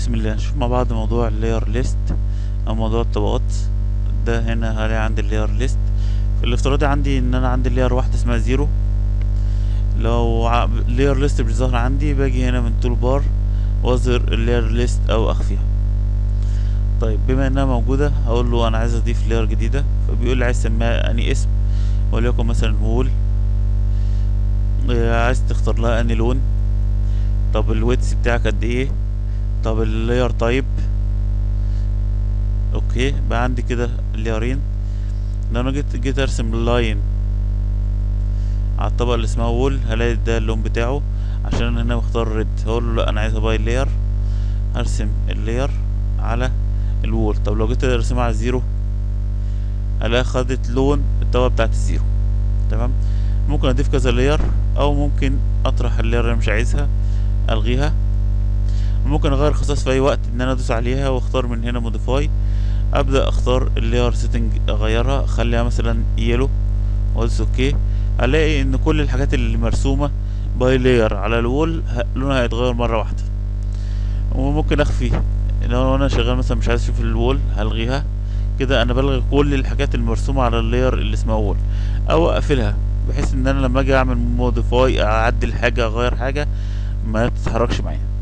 بسم الله نشوف مع بعض موضوع اللاير ليست او موضوع الطبقات ده هنا هلاقي عندي اللاير ليست في الافتراضي عندي ان انا عندي لاير واحده اسمها زيرو لو لاير ليست مش ظاهره عندي باجي هنا من تول بار واظهر اللاير ليست او اخفيها طيب بما انها موجوده هقول له انا عايز اضيف لاير جديده فبيقول لي عايز تسميها اني اسم وليكن مثلا وول عايز تختار لها اني لون طب الويتس بتاعك قد ايه طب اللاير تايب اوكي بقى عندي كده لايرين لو انا جيت جيت ارسم لاين على الطبقه اللي اسمها وول هلاقي ده اللون بتاعه عشان انا هنا مختار ريد هقول له لا انا عايز باي لاير هرسم اللاير على الوول طب لو جيت ارسمها على الزيرو الاقي خدت لون الطبقه بتاعت الزيرو تمام ممكن اضيف كذا لاير او ممكن اطرح اللاير اللي مش عايزها الغيها ممكن اغير خصائص في اي وقت ان انا ادوس عليها واختار من هنا موديفاي ابدا اختار اللاير سيتنج اغيرها اخليها مثلا يلو وادوس اوكي الاقي ان كل الحاجات اللي مرسومه باي لاير على الوول لونها هيتغير مره واحده وممكن اخفي لو انا شغال مثلا مش عايز اشوف الوول هلغيها كده انا بلغي كل الحاجات المرسومه على اللاير اللي اسمها وول او اقفلها بحيث ان انا لما اجي اعمل موديفاي اعدل حاجه اغير حاجه ما تتحركش معايا